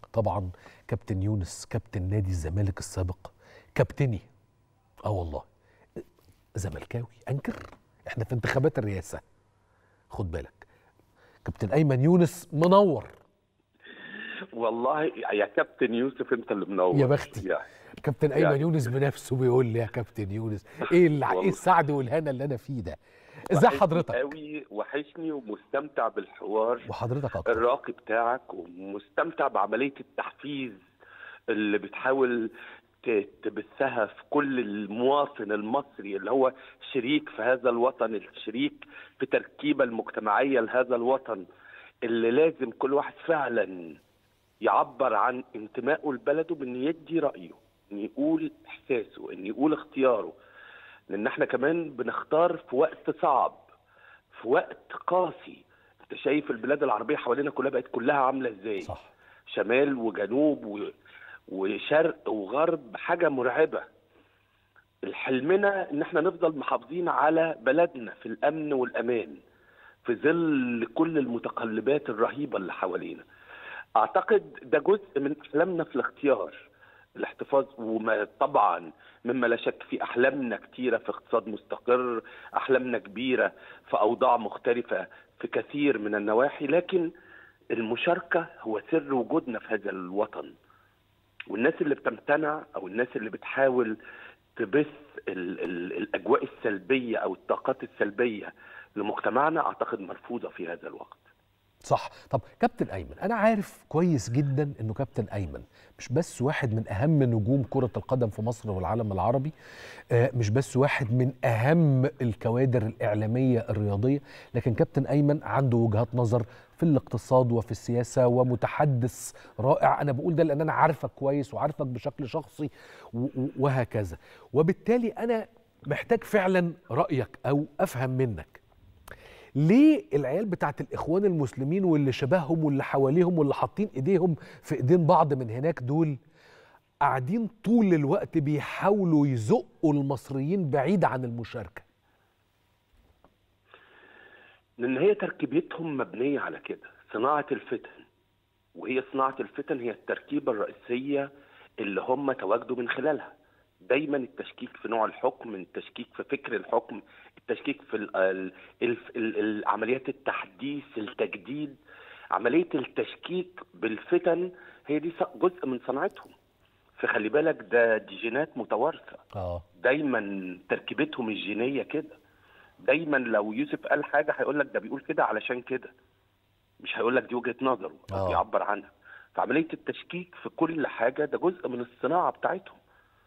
طبعا كابتن يونس كابتن نادي الزمالك السابق كابتني اه والله زملكاوي انكر احنا في انتخابات الرئاسه خد بالك كابتن ايمن يونس منور والله يا كابتن يوسف انت اللي منور يا بختي. يعني كابتن ايمن يعني. يونس بنفسه بيقول لي يا كابتن يونس ايه اللي ايه والله. السعد والهنا اللي انا فيه ده ازاي وحشني حضرتك قوي وحشني ومستمتع بالحوار وحضرتك اكتر الراقي بتاعك ومستمتع بعمليه التحفيز اللي بتحاول ت- تبثها في كل المواطن المصري اللي هو شريك في هذا الوطن الشريك في التركيبه المجتمعيه لهذا الوطن اللي لازم كل واحد فعلا يعبر عن انتمائه لبلده بان يدي رايه ان يقول احساسه ان يقول اختياره لان احنا كمان بنختار في وقت صعب في وقت قاسي انت شايف البلاد العربيه حوالينا كلها بقت كلها عامله ازاي صح شمال وجنوب و... وشرق وغرب حاجه مرعبه حلمنا ان احنا نفضل محافظين على بلدنا في الامن والامان في ظل كل المتقلبات الرهيبه اللي حوالينا اعتقد ده جزء من احلامنا في الاختيار الاحتفاظ وما طبعا مما لا شك في احلامنا كتيره في اقتصاد مستقر احلامنا كبيره في اوضاع مختلفه في كثير من النواحي لكن المشاركه هو سر وجودنا في هذا الوطن والناس اللي بتمتنع او الناس اللي بتحاول تبث ال ال الاجواء السلبيه او الطاقات السلبيه لمجتمعنا اعتقد مرفوضه في هذا الوقت صح طب كابتن ايمن انا عارف كويس جدا انه كابتن ايمن مش بس واحد من اهم نجوم كره القدم في مصر والعالم العربي آه، مش بس واحد من اهم الكوادر الاعلاميه الرياضيه لكن كابتن ايمن عنده وجهات نظر في الاقتصاد وفي السياسه ومتحدث رائع انا بقول ده لان انا عارفك كويس وعارفك بشكل شخصي و- و- وهكذا وبالتالي انا محتاج فعلا رايك او افهم منك ليه العيال بتاعت الاخوان المسلمين واللي شبههم واللي حواليهم واللي حاطين ايديهم في ايدين بعض من هناك دول قاعدين طول الوقت بيحاولوا يزقوا المصريين بعيد عن المشاركه لان هي تركيبتهم مبنيه على كده صناعه الفتن وهي صناعه الفتن هي التركيبه الرئيسيه اللي هم تواجدوا من خلالها دايما التشكيك في نوع الحكم التشكيك في فكر الحكم التشكيك في ال ال ال ال ال عمليات التحديث التجديد عمليه التشكيك بالفتن هي دي ص- جزء من صناعتهم فخلي بالك ده دي جينات متوارثه اه دايما تركيبتهم الجينيه كده دايما لو يوسف قال حاجه هيقول لك ده بيقول كده علشان كده مش هيقول لك دي وجهه نظره آه. او بيعبر عنها فعمليه التشكيك في كل حاجه ده جزء من الصناعه بتاعتهم